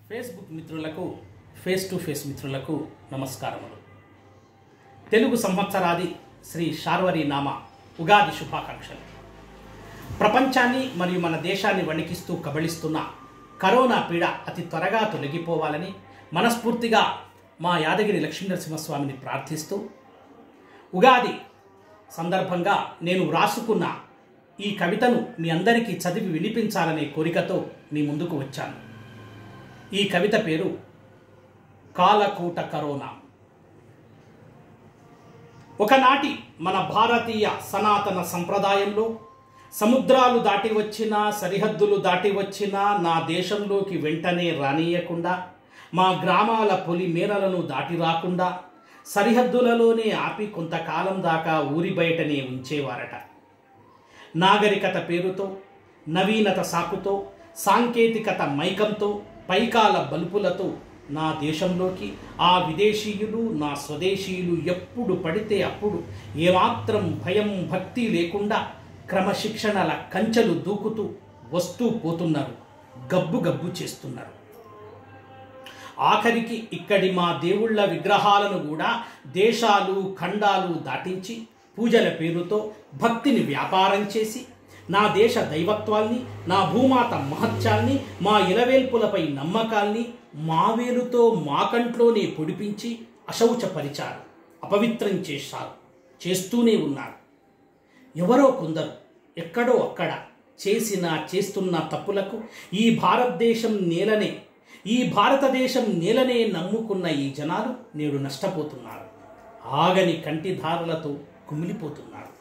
Facebook మిత్రులకు face to face మిత్రులకు నమస్కారములు తెలుగు సంవత్సరాది శ్రీ శార్వరి నామ ఉగాది శుభాకాంక్షలు ప్రపంచాన్ని మరియు మన దేశాన్ని వణికిస్తూ కబళిస్తున్న కరోనా పీడ అతి త్వరగా తొలగిపోవాలని మనస్ఫూర్తిగా మా యాదగిరి లక్ష్మీనరసింహస్వామిని ప్రార్థిస్తూ ఉగాది సందర్భంగా నేను వ్రాసుకున్న ఈ కవితను మీ అందరికీ చదివి వినిపించాలనే కోరికతో మీ ముందుకు వచ్చాను ఈ కవిత పేరు కాలకూట కరోనా ఒకనాటి మన భారతీయ సనాతన సంప్రదాయంలో సముద్రాలు దాటి వచ్చినా సరిహద్దులు దాటి వచ్చినా నా దేశంలోకి వెంటనే రానియకుండా మా గ్రామాల పొలి మేరలను దాటి రాకుండా సరిహద్దులలోనే ఆపి కొంతకాలం దాకా ఊరి బయటనే ఉంచేవారట నాగరికత పేరుతో నవీనత సాకుతో సాంకేతికత మైకంతో పైకాల బలుపులతో నా దేశంలోకి ఆ విదేశీయులు నా స్వదేశీయులు ఎప్పుడు పడితే అప్పుడు ఏమాత్రం భయం భక్తి లేకుండా క్రమశిక్షణల కంచెలు దూకుతూ వస్తూ పోతున్నారు గబ్బు గబ్బు చేస్తున్నారు ఆఖరికి ఇక్కడి మా దేవుళ్ళ విగ్రహాలను కూడా దేశాలు ఖండాలు దాటించి పూజల పేరుతో భక్తిని వ్యాపారం చేసి నా దేశ దైవత్వాల్ని నా భూమాత మహత్యాల్ని మా ఇలవేల్పులపై నమ్మకాల్ని మావేలుతో మా కంట్లోనే పొడిపించి అశౌచపరిచారు అపవిత్రం చేశారు చేస్తూనే ఉన్నారు ఎవరో కొందరు ఎక్కడో అక్కడ చేసిన చేస్తున్న తప్పులకు ఈ భారతదేశం నేలనే ఈ భారతదేశం నేలనే నమ్ముకున్న ఈ జనాలు నేడు నష్టపోతున్నారు ఆగని కంటిధారులతో కుమిలిపోతున్నారు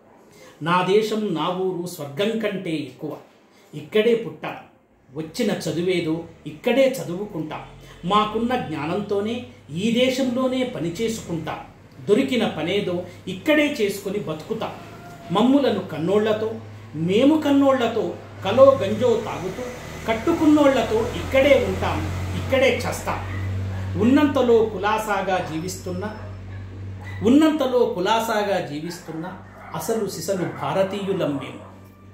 నా దేశం నా ఊరు స్వర్గం కంటే ఎక్కువ ఇక్కడే పుట్టాం వచ్చిన చదువేదో ఇక్కడే చదువుకుంటాం మాకున్న జ్ఞానంతోనే ఈ దేశంలోనే పని చేసుకుంటాం దొరికిన పనేదో ఇక్కడే చేసుకొని బతుకుతాం మమ్ములను కన్నోళ్లతో మేము కన్నోళ్లతో కలో గంజో తాగుతూ కట్టుకున్నోళ్లతో ఇక్కడే ఉంటాం ఇక్కడే చస్తాం ఉన్నంతలో కులాసాగా జీవిస్తున్న ఉన్నంతలో కులాసాగా జీవిస్తున్న అసలు సిసలు భారతీయులం మేము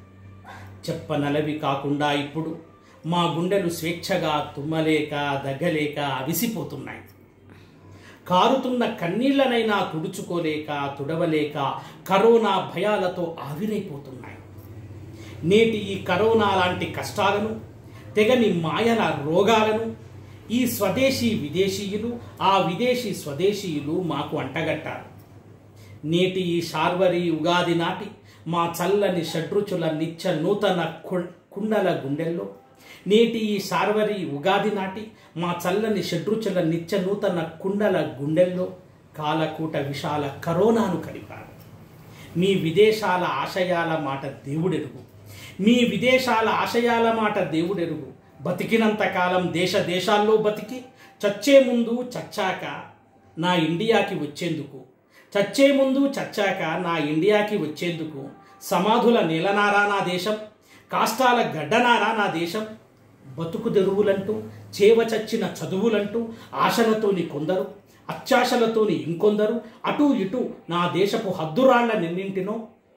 చెప్పనలవి కాకుండా ఇప్పుడు మా గుండెలు స్వేచ్ఛగా తుమ్మలేక దగ్గలేక అవిసిపోతున్నాయి కారుతున్న కన్నీళ్లనైనా తుడుచుకోలేక తుడవలేక కరోనా భయాలతో ఆవిరైపోతున్నాయి నేటి ఈ కరోనా లాంటి కష్టాలను తెగని మాయల రోగాలను ఈ స్వదేశీ విదేశీయులు ఆ విదేశీ స్వదేశీయులు మాకు అంటగట్టారు నేటి ఈ శార్వరి ఉగాది నాటి మా చల్లని షడ్రుచుల నిత్య నూతన కు- కుండల గుండెల్లో నేటి ఈ శార్వరి ఉగాది నాటి మా చల్లని షడ్రుచుల నిత్య నూతన కుండల గుండెల్లో కాలకూట విశాల కరోనాను కలిపారు మీ విదేశాల ఆశయాల మాట దేవుడెరుగు మీ విదేశాల ఆశయాల మాట దేవుడెరుగు బతికినంత కాలం దేశ దేశాల్లో బతికి చచ్చే ముందు చచ్చాక నా ఇండియాకి వచ్చేందుకు చచ్చే ముందు చచ్చాక నా ఇండియాకి వచ్చేందుకు సమాధుల నేలనారా నా దేశం కాష్టాల గడ్డనారా నా దేశం బతుకు తెరువులంటూ చేవ చచ్చిన చదువులంటూ ఆశలతోని కొందరు అత్యాశలతోని ఇంకొందరు అటూ ఇటూ నా దేశపు హద్దురాళ్ల నిన్నింటినో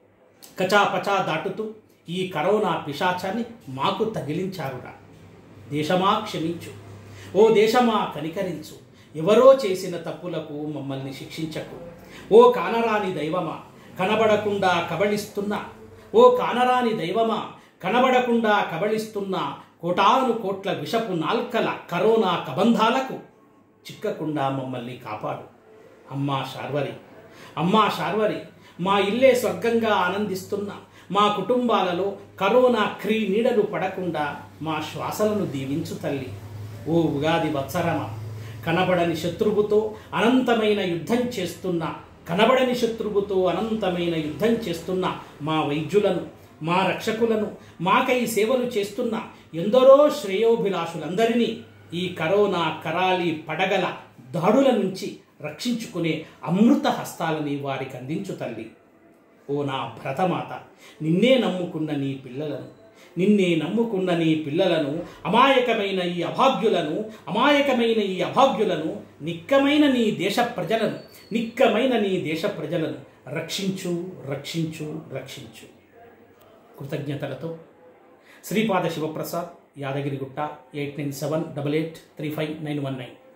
కచాపచా దాటుతూ ఈ కరోనా పిశాచాన్ని మాకు తగిలించారురా దేశమా క్షమించు ఓ దేశమా కనికరించు ఎవరో చేసిన తప్పులకు మమ్మల్ని శిక్షించకు ఓ కానరాని దైవమా కనబడకుండా కబళిస్తున్న ఓ కానరాని దైవమా కనబడకుండా కబళిస్తున్న కోటాను కోట్ల విషపు నాల్కల కరోనా కబంధాలకు చిక్కకుండా మమ్మల్ని కాపాడు అమ్మా శార్వరి అమ్మా శార్వరి మా ఇల్లే స్వర్గంగా ఆనందిస్తున్న మా కుటుంబాలలో కరోనా క్రీ నీడలు పడకుండా మా శ్వాసలను దీవించు తల్లి ఓ ఉగాది వత్సరమ కనబడని శత్రువుతో అనంతమైన యుద్ధం చేస్తున్న కనబడని శత్రువుతో అనంతమైన యుద్ధం చేస్తున్న మా వైద్యులను మా రక్షకులను మాకై సేవలు చేస్తున్న ఎందరో శ్రేయోభిలాషులందరినీ ఈ కరోనా కరాలి పడగల దాడుల నుంచి రక్షించుకునే అమృత హస్తాలని వారికి అందించు తల్లి ఓ నా భరతమాత నిన్నే నమ్ముకున్న నీ పిల్లలను నిన్నే నమ్ముకున్న నీ పిల్లలను అమాయకమైన ఈ అభాగ్యులను అమాయకమైన ఈ అభాగ్యులను నిక్కమైన నీ దేశ ప్రజలను నిక్కమైన నీ దేశ ప్రజలను రక్షించు రక్షించు రక్షించు కృతజ్ఞతలతో Shripada Sivaprasad Yadagirigutta eight nine seven double eight three five nine one nine